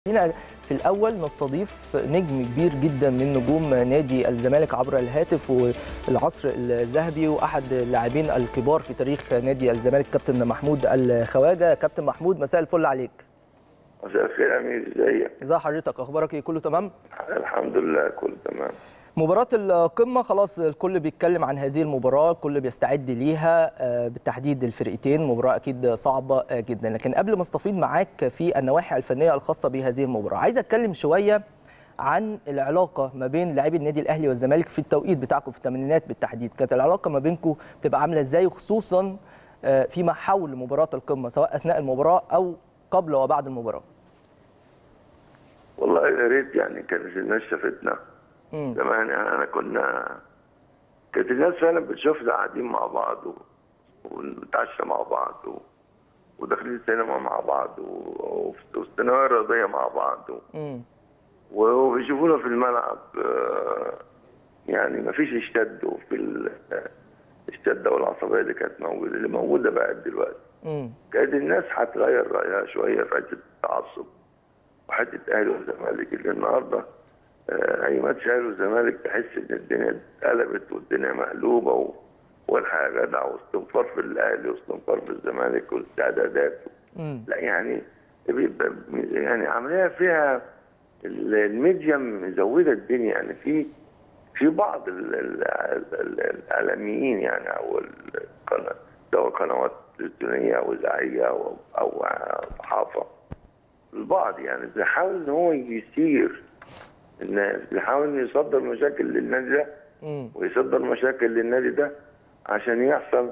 خلينا في الاول نستضيف نجم كبير جدا من نجوم نادي الزمالك عبر الهاتف والعصر الذهبي واحد اللاعبين الكبار في تاريخ نادي الزمالك كابتن محمود الخواجه كابتن محمود مساء الفل عليك مساء الخير يا امير ازيك ازي حضرتك اخبارك ايه كله تمام الحمد لله كله تمام مباراة القمة خلاص الكل بيتكلم عن هذه المباراة الكل بيستعد ليها بالتحديد الفرقتين مباراة أكيد صعبة جدا لكن قبل ما استفيض معاك في النواحي الفنية الخاصة بهذه المباراة عايز أتكلم شوية عن العلاقة ما بين لاعبي النادي الأهلي والزمالك في التوقيت بتاعكم في الثمانينات بالتحديد كانت العلاقة ما بينكم بتبقى عاملة إزاي وخصوصا فيما حول مباراة القمة سواء أثناء المباراة أو قبل وبعد المباراة والله يا ريت يعني كانت الناس شافتنا زمان يعني انا كنا كانت الناس فعلا بتشوفنا قاعدين مع بعض و... ونتعشى مع بعض و... وداخلين السينما مع بعض و... والثانويه الرياضيه مع بعض و... وبيشوفونا في الملعب يعني ما فيش اشتد وفي ال... الشده والعصبيه اللي كانت موجوده اللي موجوده بقت دلوقتي كانت الناس هتغير رايها شويه في حته التعصب وحته اهلي والزمالك اللي النهارده اي ماتش اهلي والزمالك تحس ان الدنيا اتقلبت والدنيا مقلوبه و... والحياه جدع واستنفار في الاهلي واستنفار في الزمالك والاستعدادات لا يعني بيبقى يعني عمليه فيها الميديا مزوده الدنيا يعني في في بعض الاعلاميين يعني او سواء قنوات تلفزيونيه او اذاعيه او او صحافه البعض يعني بيحاول ان هو يثير الناس بيحاول انه يصدر مشاكل للنادي ده ويصدر مشاكل للنادي ده عشان يحصل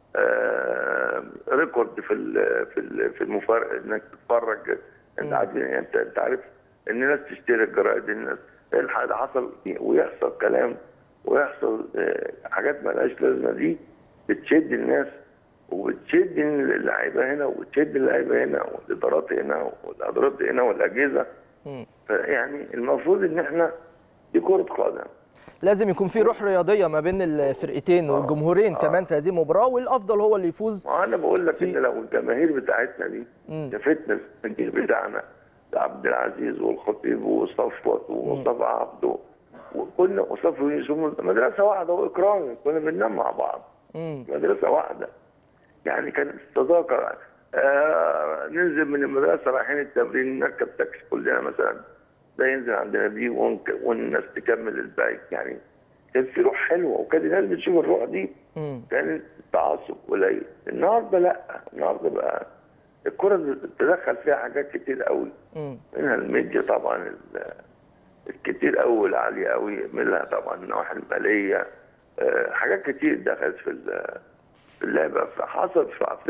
آه ريكورد في ال في ال في المفارقه انك تتفرج انت عارف انت انت عارف ان الناس تشتري الجرائد الناس اللي حصل ويحصل كلام ويحصل آه حاجات مالهاش لازمه دي بتشد الناس وبتشد اللعيبه هنا وبتشد اللعيبه هنا والادارات هنا والادارات هنا والاجهزه فيعني المفروض ان احنا دي كره قدم لازم يكون في روح رياضيه ما بين الفرقتين آه والجمهورين آه كمان في هذه المباراه والافضل هو اللي يفوز ما انا بقول لك ان لو الجماهير بتاعتنا دي شافتنا في الجيل بتاعنا عبد العزيز والخطيب وصفوت ومصطفى عبده وكنا وصفوت يوسف مدرسه واحده واكرام كنا بننام مع بعض مم. مدرسه واحده يعني كانت الصداقه آه ننزل من المدرسه رايحين التمرين نركب تاكسي كلنا مثلا ده ينزل عندنا دي والناس تكمل الباقي يعني كان في روح حلوه وكانت الناس بتشوف الروح دي كان التعصب قليل النهارده لا النهارده بقى الكره تدخل فيها حاجات كتير قوي منها الميديا طبعا الكتير قوي العاليه قوي منها طبعا النواحي الماليه آه حاجات كتير دخلت في في اللعبه فحصل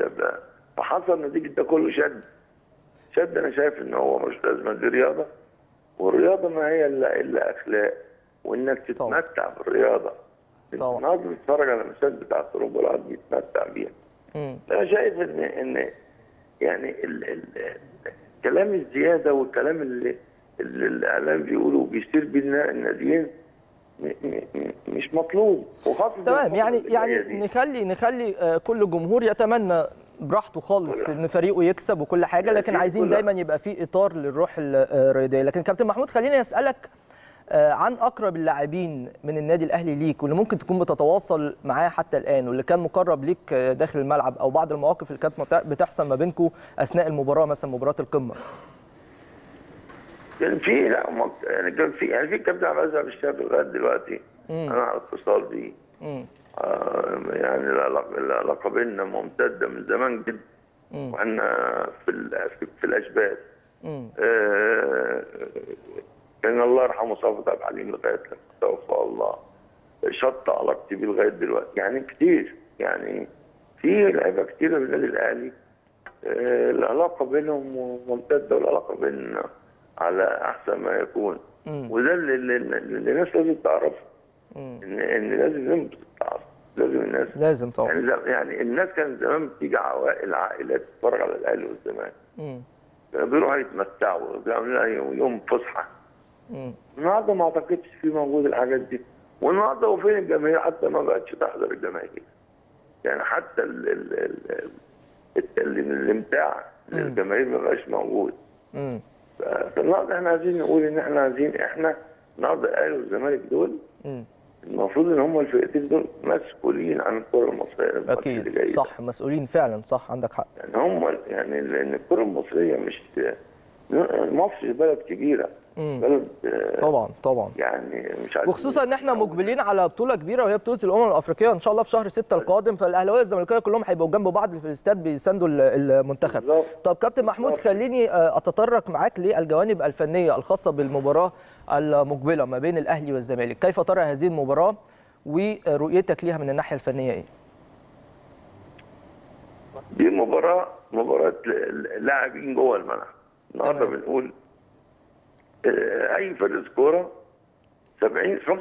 فحصل نتيجه ده كله شد شد انا شايف ان هو مش لازمه دي رياضه والرياضه ما هي الا الا اخلاق وانك تتمتع بالرياضه طبعا النهارده بتتفرج على الماتشات بتاعت اوروبا الواحد بيتمتع بيها انا شايف ان ان يعني ال ال الكلام الزياده والكلام اللي, اللي الاعلام بيقولوا بيصير بين الناديين مش مطلوب وخاصه تمام يعني يعني نخلي نخلي كل جمهور يتمنى براحته خالص ان فريقه يكسب وكل حاجه لكن عايزين دايما يبقى في اطار للروح الرياضيه لكن كابتن محمود خليني اسالك عن اقرب اللاعبين من النادي الاهلي ليك واللي ممكن تكون بتتواصل معاه حتى الان واللي كان مقرب ليك داخل الملعب او بعض المواقف اللي كانت بتحصل ما بينكم اثناء المباراه مثلا مباراه القمه كان في لا يعني كان في يعني في كابتن عبد العزيز عبد الشافي لغايه دلوقتي مم. انا على اتصال بيه آه يعني العلاقه بيننا ممتده من زمان جدا واحنا في في, في الاشبال آه كان الله يرحمه صافي عبد الحليم لغايه لما توفى الله شط علاقتي بيه لغايه دلوقتي يعني كتير يعني في لعيبه كتير من النادي الاهلي آه العلاقه بينهم ممتده والعلاقه بيننا على احسن ما يكون مم. وده اللي, اللي الناس لازم تعرفه ان ان لازم الناس تتعرف لازم الناس لازم طبعا يعني, يعني الناس كانت زمان بتيجي عوائل عائلات تتفرج على الاهلي والزمالك بيروحوا يتمتعوا بيعملوا يوم فسحه النهارده ما اعتقدش في موجود الحاجات دي والنهارده وفين الجماهير حتى ما بقتش تحضر الجماهير يعني حتى ال ال ال الامتاع للجماهير ما بقاش موجود فالنهارده احنا عايزين نقول ان احنا عايزين احنا النهارده الاهلي والزمالك دول مم. المفروض ان هم الفرقتين دول مسؤولين عن الكره المصريه الماتش اللي جاي اكيد ده. صح مسؤولين فعلا صح عندك حق يعني هم يعني لان الكره المصريه مش مصر بلد كبيره مم. بلد آه، طبعا طبعا يعني مش عارف وخصوصا ان احنا مقبلين على بطوله كبيره وهي بطوله الامم الافريقيه ان شاء الله في شهر 6 القادم فالاهلاويه والزملكاويه كلهم هيبقوا جنب بعض في الاستاد بيساندوا ال- المنتخب بالظبط. طب كابتن محمود بالظبط. خليني آه، اتطرق معاك للجوانب الفنيه الخاصه بالمباراه المقبله ما بين الاهلي والزمالك كيف ترى هذه المباراه ورؤيتك ليها من الناحيه الفنيه ايه دي مباراه مباراه ل- لاعبين جوه الملعب النهارده تمام. بنقول آه، اي فرقه كوره 70 75%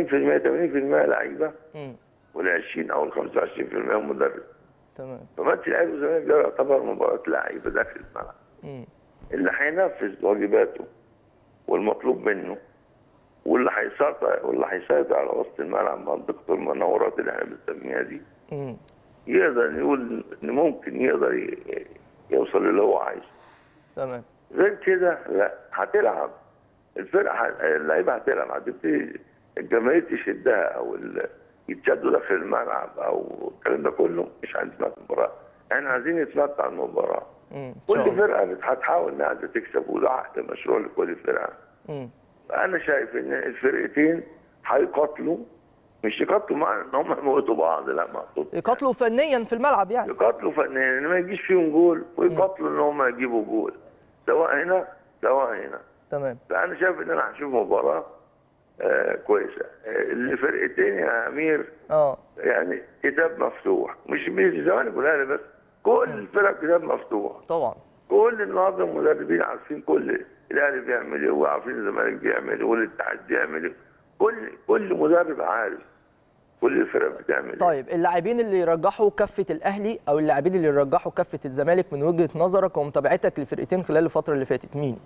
80% لعيبه مم. وال 20 او ال 25% مدرب تمام فماتش الاهلي والزمالك ده يعتبر مباراه لعيبه داخل الملعب مم. اللي هينفذ واجباته والمطلوب منه واللي هيسيطر واللي هيسيطر على وسط الملعب منطقه المناورات اللي احنا بنسميها دي مم. يقدر يقول ان ممكن يقدر ي- يوصل اللي هو عايزه تمام غير كده لا هتلعب الفرقه ه- اللعيبه هتلعب هتبتدي الجماهير تشدها او ال- يتشدوا داخل الملعب او الكلام ده كله مش هنسمع المباراه احنا عايزين نتمتع المباراه مم. إن كل شاء الله. فرقه بت- هتحاول انها عايزه تكسب وده عقد مشروع لكل فرقه مم. انا شايف ان الفرقتين هيقاتلوا مش يقاتلوا مع ان هم يموتوا بعض لا مقصود يقاتلوا فنيا في الملعب يعني يقاتلوا فنيا ان ما يجيش فيهم جول ويقاتلوا ان هم يجيبوا جول سواء هنا سواء هنا تمام فانا شايف ان انا هشوف مباراه آه كويسه آه الفرقتين يا امير اه يعني كتاب مفتوح مش مش الزمالك والاهلي بس كل الفرق كتاب مفتوح طبعا كل النهارده المدربين عارفين كل الاهلي بيعمل ايه وعارفين الزمالك بيعمل ايه والاتحاد بيعمل ايه كل كل مدرب عارف كل الفرق بتعمل ايه طيب اللاعبين اللي يرجحوا كفه الاهلي او اللاعبين اللي يرجحوا كفه الزمالك من وجهه نظرك ومتابعتك للفرقتين خلال الفتره اللي فاتت مين؟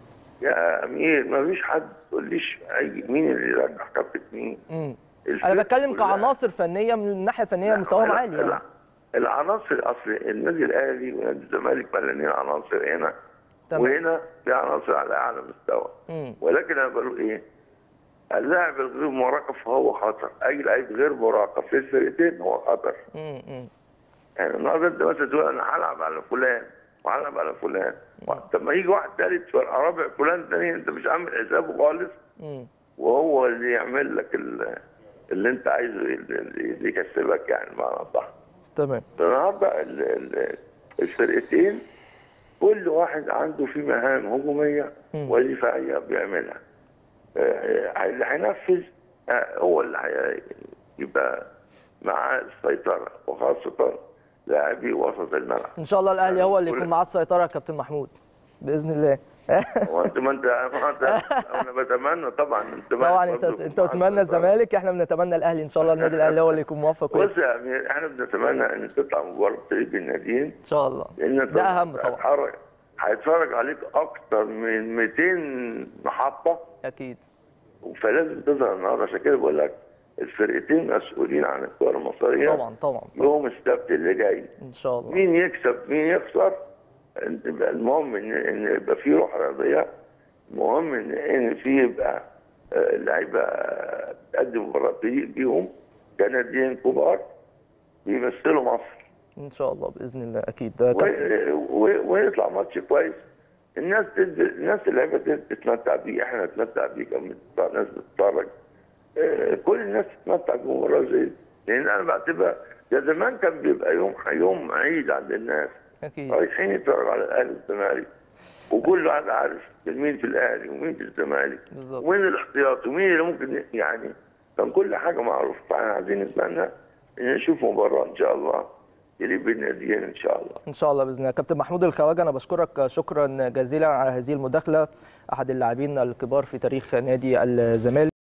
يا امير ما فيش حد تقوليش اي مين اللي يرجح كفه مين مم. الفرق انا بتكلم كلها. كعناصر فنيه من الناحيه الفنيه لا، مستواهم لا، عالي يعني. لا. العناصر اصل النادي الاهلي ونادي الزمالك مليانين عناصر هنا تمام. وهنا في عناصر على اعلى مستوى مم. ولكن انا بقول ايه اللاعب الغير مراقب فهو خطر اي لاعب غير مراقب في الفرقتين هو خطر مم. مم. يعني النهارده انت مثلا تقول انا هلعب على فلان وهلعب على فلان طب ما يجي واحد ثالث فرقه رابع فلان تاني انت مش عامل حسابه خالص مم. وهو اللي يعمل لك ال- اللي انت عايزه اللي اللي يكسبك يعني معنى صح تمام النهارده ال- ال- الفرقتين كل واحد عنده في مهام هجوميه مم. ودفاعيه بيعملها آه، اللي هينفذ آه، هو اللي هي- يبقى معاه السيطره وخاصه لاعبي وسط الملعب ان شاء الله الاهلي هو اللي كل- يكون معاه السيطره يا كابتن محمود باذن الله وانت ما انت ما انت انا بتمنى طبعا الزمالك طبعا انت برضه انت معاه بتتمنى السيطرة. الزمالك احنا بنتمنى الاهلي ان شاء الله النادي الاهلي هو اللي يكون موفق بص يا امير احنا بنتمنى ان تطلع مباراه تريد الناديين ان شاء الله لان ده اهم طبعا هيتحرك هيتفرج عليك اكتر من 200 محطه اكيد فلازم تظهر النهارده عشان كده بقول لك الفرقتين مسؤولين عن الكره المصريه طبعا طبعا طبعا يوم السبت اللي جاي ان شاء الله مين يكسب مين يخسر انت يبقى المهم ان ان يبقى في روح رياضيه المهم ان ان في يبقى آه، اللعيبه تقدم مباراه تليق بيهم كنديين كبار بيمثلوا مصر ان شاء الله باذن الله اكيد ده و- كابتن و- ويطلع ماتش كويس الناس تد... الناس اللعيبه تت- تتمتع بيه احنا نتمتع بيه كمان الناس بتتفرج آه، كل الناس تتمتع بمباراه زي دي. لان انا بعتبر ده زمان كان بيبقى يوم يوم عيد عند الناس اكيد رايحين يتفرجوا على الاهلي والزمالك وكل واحد عارف مين في الاهلي ومين في الزمالك بالظبط. ومين الاحتياط ومين اللي ممكن يعني كان كل حاجه معروفه فاحنا عايزين نتمنى ان نشوف مباراه ان شاء الله تليق بالناديين ان شاء الله ان شاء الله باذن الله كابتن محمود الخواجه انا بشكرك شكرا جزيلا على هذه المداخله احد اللاعبين الكبار في تاريخ نادي الزمالك